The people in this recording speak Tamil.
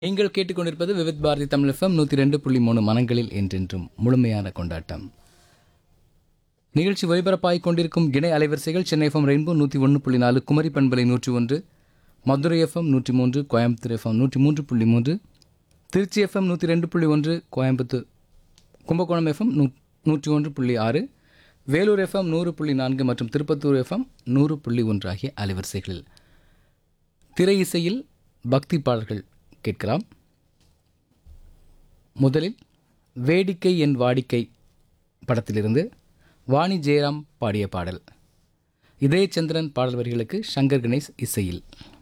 நீங்கள் கேட்டுக்கொண்டிருப்பது விவித் பாரதி தமிழ் எஃப்எம் நூற்றி ரெண்டு புள்ளி மூணு மனங்களில் என்றென்றும் முழுமையான கொண்டாட்டம் நிகழ்ச்சி ஒலிபரப்பாகிக் கொண்டிருக்கும் இணை அலைவரிசைகள் சென்னை எஃப்எம் ரெயின்போ நூற்றி ஒன்று புள்ளி நாலு குமரி பண்பலை நூற்றி ஒன்று மதுரை எஃப்எம் நூற்றி மூன்று கோயம்புத்தூர் எஃப்எம் நூற்றி மூன்று புள்ளி மூன்று திருச்சி எஃப்எம் நூற்றி ரெண்டு புள்ளி ஒன்று கோயம்புத்தூர் கும்பகோணம் எஃப்எம் நூ நூற்றி ஒன்று புள்ளி ஆறு வேலூர் எஃப்எம் நூறு புள்ளி நான்கு மற்றும் திருப்பத்தூர் எஃப்எம் நூறு புள்ளி ஒன்று ஆகிய அலைவரிசைகளில் திரை இசையில் பக்தி பாடல்கள் கேட்கலாம் முதலில் வேடிக்கை என் வாடிக்கை படத்திலிருந்து வாணி ஜெயராம் பாடிய பாடல் இதயச்சந்திரன் பாடல் வரிகளுக்கு சங்கர் கணேஷ் இசையில்